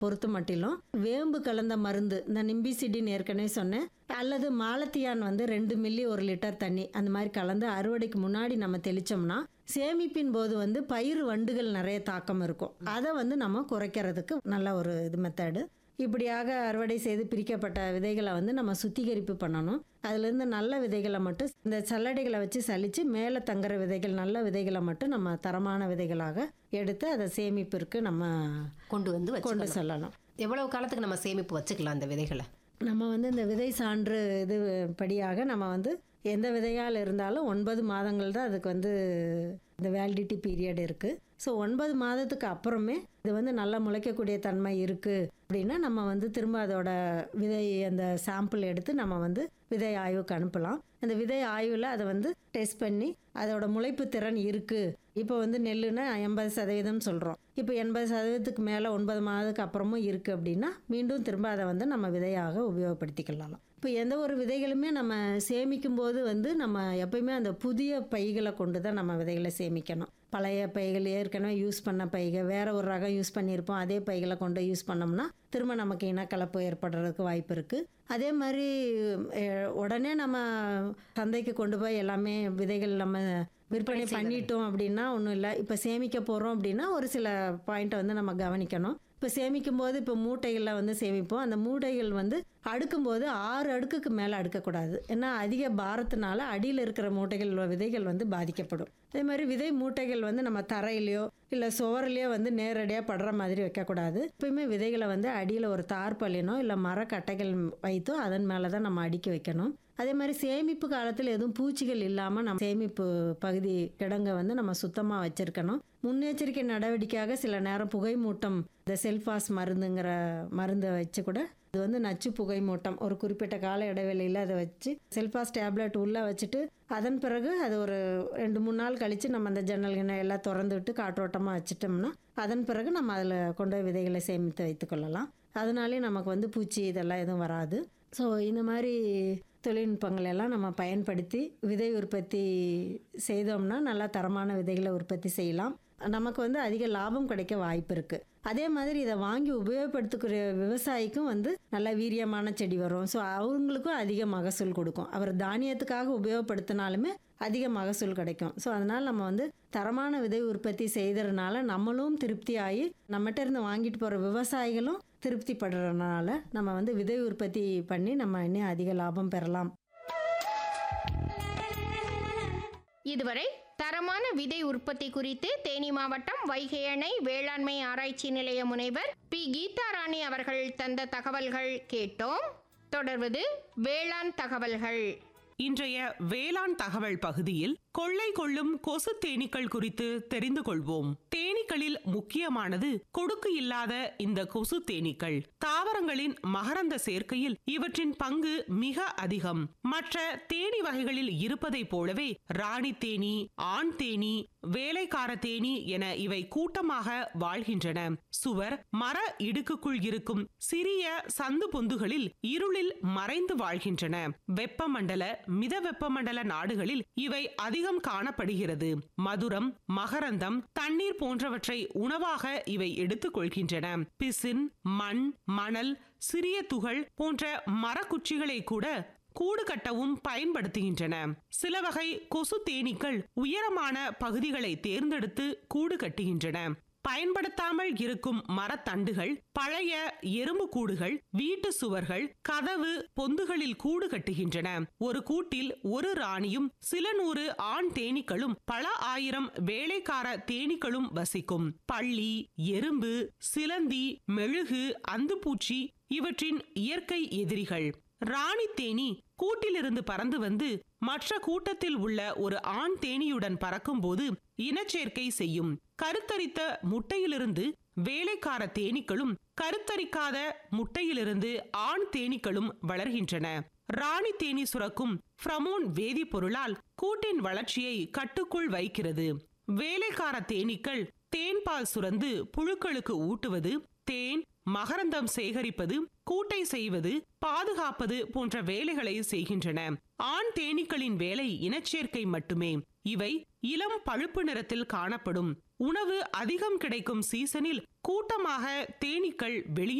பொறுத்த மட்டிலும் வேம்பு கலந்த மருந்து இந்த நிம்பிசிடின்னு ஏற்கனவே சொன்னேன் அல்லது மாலத்தியான் வந்து ரெண்டு மில்லி ஒரு லிட்டர் தண்ணி அந்த மாதிரி கலந்து அறுவடைக்கு முன்னாடி நம்ம தெளிச்சோம்னா சேமிப்பின் போது வந்து பயிர் வண்டுகள் நிறைய தாக்கம் இருக்கும் அதை வந்து நம்ம குறைக்கிறதுக்கு நல்ல ஒரு இது மெத்தடு இப்படியாக அறுவடை செய்து பிரிக்கப்பட்ட விதைகளை வந்து நம்ம சுத்திகரிப்பு பண்ணணும் அதுலேருந்து நல்ல விதைகளை மட்டும் இந்த சல்லடைகளை வச்சு சலித்து மேலே தங்குற விதைகள் நல்ல விதைகளை மட்டும் நம்ம தரமான விதைகளாக எடுத்து அதை சேமிப்பிற்கு நம்ம கொண்டு வந்து கொண்டு வச்சு செல்லலாம் எவ்வளவு காலத்துக்கு நம்ம சேமிப்பு வச்சுக்கலாம் அந்த விதைகளை நம்ம வந்து இந்த விதை சான்று இது படியாக நம்ம வந்து எந்த விதையால் இருந்தாலும் ஒன்பது மாதங்கள் தான் அதுக்கு வந்து இந்த வேலிடிட்டி பீரியட் இருக்குது ஸோ ஒன்பது மாதத்துக்கு அப்புறமே இது வந்து நல்லா முளைக்கக்கூடிய தன்மை இருக்குது அப்படின்னா நம்ம வந்து திரும்ப அதோட விதை அந்த சாம்பிள் எடுத்து நம்ம வந்து விதை ஆய்வுக்கு அனுப்பலாம் அந்த விதை ஆய்வில் அதை வந்து டெஸ்ட் பண்ணி அதோட முளைப்பு திறன் இருக்குது இப்போ வந்து நெல்லுன்னா எண்பது சதவீதம் சொல்கிறோம் இப்போ எண்பது சதவீதத்துக்கு மேலே ஒன்பது மாதத்துக்கு அப்புறமும் இருக்குது அப்படின்னா மீண்டும் திரும்ப அதை வந்து நம்ம விதையாக உபயோகப்படுத்திக்கலாம் இப்போ எந்த ஒரு விதைகளுமே நம்ம சேமிக்கும் போது வந்து நம்ம எப்பயுமே அந்த புதிய பைகளை கொண்டு தான் நம்ம விதைகளை சேமிக்கணும் பழைய பைகள் ஏற்கனவே யூஸ் பண்ண பைகள் வேற ஒரு ரகம் யூஸ் பண்ணியிருப்போம் அதே பைகளை கொண்டு யூஸ் பண்ணோம்னா திரும்ப நமக்கு இனக்கலப்பு ஏற்படுறதுக்கு வாய்ப்பு இருக்குது அதே மாதிரி அஹ், உடனே நம்ம சந்தைக்கு கொண்டு போய் எல்லாமே விதைகள் நம்ம விற்பனை பண்ணிட்டோம் அப்படின்னா ஒன்றும் இல்லை இப்போ சேமிக்க போகிறோம் அப்படின்னா ஒரு சில பாயிண்ட்டை வந்து நம்ம கவனிக்கணும் இப்போ சேமிக்கும் போது இப்போ மூட்டைகளில் வந்து சேமிப்போம் அந்த மூட்டைகள் வந்து அடுக்கும்போது ஆறு அடுக்குக்கு மேலே அடுக்கக்கூடாது ஏன்னா அதிக பாரத்தினால அடியில் இருக்கிற மூட்டைகள் விதைகள் வந்து பாதிக்கப்படும் அதே மாதிரி விதை மூட்டைகள் வந்து நம்ம தரையிலையோ இல்லை சுவர்லையோ வந்து நேரடியாக படுற மாதிரி வைக்கக்கூடாது எப்பயுமே விதைகளை வந்து அடியில் ஒரு தார்பல்லினோ இல்லை மரக்கட்டைகள் வைத்தோ அதன் மேலே தான் நம்ம அடுக்கி வைக்கணும் அதே மாதிரி சேமிப்பு காலத்தில் எதுவும் பூச்சிகள் இல்லாமல் நம்ம சேமிப்பு பகுதி கிடங்க வந்து நம்ம சுத்தமாக வச்சிருக்கணும் முன்னெச்சரிக்கை நடவடிக்கையாக சில நேரம் புகை மூட்டம் இந்த செல்ஃபாஸ் மருந்துங்கிற மருந்தை வச்சு கூட இது வந்து நச்சு புகை மூட்டம் ஒரு குறிப்பிட்ட கால இடைவெளியில் அதை வச்சு செல்ஃபாஸ் டேப்லெட் உள்ளே வச்சுட்டு அதன் பிறகு அது ஒரு ரெண்டு மூணு நாள் கழித்து நம்ம அந்த ஜன்னல் கிண்ணம் எல்லாம் திறந்து விட்டு காற்றோட்டமாக வச்சுட்டோம்னா அதன் பிறகு நம்ம அதில் கொண்டு போய் விதைகளை சேமித்து வைத்துக்கொள்ளலாம் அதனாலே நமக்கு வந்து பூச்சி இதெல்லாம் எதுவும் வராது ஸோ இந்த மாதிரி தொழில்நுட்பங்கள் எல்லாம் நம்ம பயன்படுத்தி விதை உற்பத்தி செய்தோம்னா நல்லா தரமான விதைகளை உற்பத்தி செய்யலாம் நமக்கு வந்து அதிக லாபம் கிடைக்க வாய்ப்பு இருக்குது அதே மாதிரி இதை வாங்கி உபயோகப்படுத்திக்கிற விவசாயிக்கும் வந்து நல்ல வீரியமான செடி வரும் ஸோ அவங்களுக்கும் அதிக மகசூல் கொடுக்கும் அவர் தானியத்துக்காக உபயோகப்படுத்தினாலுமே அதிக மகசூல் கிடைக்கும் ஸோ அதனால் நம்ம வந்து தரமான விதை உற்பத்தி செய்தறனால நம்மளும் திருப்தி ஆகி நம்மகிட்ட இருந்து வாங்கிட்டு போகிற விவசாயிகளும் திருப்தி படுறதுனால நம்ம வந்து விதை உற்பத்தி பண்ணி நம்ம இன்னும் அதிக லாபம் பெறலாம் இதுவரை தரமான விதை உற்பத்தி குறித்து தேனி மாவட்டம் வைகை அணை வேளாண்மை ஆராய்ச்சி நிலைய முனைவர் பி கீதா ராணி அவர்கள் தந்த தகவல்கள் கேட்டோம் தொடர்வது வேளாண் தகவல்கள் இன்றைய வேளாண் தகவல் பகுதியில் கொள்ளை கொள்ளும் கொசு தேனீக்கள் குறித்து தெரிந்து கொள்வோம் தேனீக்களில் முக்கியமானது கொடுக்கு இல்லாத இந்த கொசு தேனீக்கள் தாவரங்களின் மகரந்த சேர்க்கையில் இவற்றின் பங்கு மிக அதிகம் மற்ற தேனி வகைகளில் இருப்பதைப் போலவே ராணி தேனி ஆண் தேனி வேலைக்கார தேனி என இவை கூட்டமாக வாழ்கின்றன சுவர் மர இடுக்குக்குள் இருக்கும் சிறிய சந்து பொந்துகளில் இருளில் மறைந்து வாழ்கின்றன வெப்பமண்டல மித வெப்பமண்டல நாடுகளில் இவை அதிகம் காணப்படுகிறது மதுரம் மகரந்தம் தண்ணீர் போன்றவற்றை உணவாக இவை எடுத்துக் கொள்கின்றன பிசின் மண் மணல் சிறிய துகள் போன்ற மரக்குச்சிகளை கூட கூடு கட்டவும் பயன்படுத்துகின்றன சில வகை கொசு தேனீக்கள் உயரமான பகுதிகளை தேர்ந்தெடுத்து கூடு கட்டுகின்றன பயன்படுத்தாமல் இருக்கும் மரத்தண்டுகள் பழைய எறும்பு கூடுகள் வீட்டு சுவர்கள் கதவு பொந்துகளில் கூடு கட்டுகின்றன ஒரு கூட்டில் ஒரு ராணியும் சில நூறு ஆண் தேனீக்களும் பல ஆயிரம் வேலைக்கார தேனீக்களும் வசிக்கும் பள்ளி எறும்பு சிலந்தி மெழுகு அந்துப்பூச்சி இவற்றின் இயற்கை எதிரிகள் ராணி தேனி கூட்டிலிருந்து பறந்து வந்து மற்ற கூட்டத்தில் உள்ள ஒரு ஆண் தேனியுடன் பறக்கும்போது இனச்சேர்க்கை செய்யும் கருத்தரித்த முட்டையிலிருந்து வேலைக்கார தேனீக்களும் கருத்தரிக்காத முட்டையிலிருந்து ஆண் தேனீக்களும் வளர்கின்றன ராணி தேனி சுரக்கும் ஃப்ரமோன் வேதிப்பொருளால் கூட்டின் வளர்ச்சியை கட்டுக்குள் வைக்கிறது வேலைக்கார தேனீக்கள் தேன்பால் சுரந்து புழுக்களுக்கு ஊட்டுவது தேன் மகரந்தம் சேகரிப்பது கூட்டை செய்வது பாதுகாப்பது போன்ற வேலைகளை செய்கின்றன ஆண் தேனீக்களின் வேலை இனச்சேர்க்கை மட்டுமே இவை இளம் பழுப்பு நிறத்தில் காணப்படும் உணவு அதிகம் கிடைக்கும் சீசனில் கூட்டமாக தேனீக்கள் வெளியே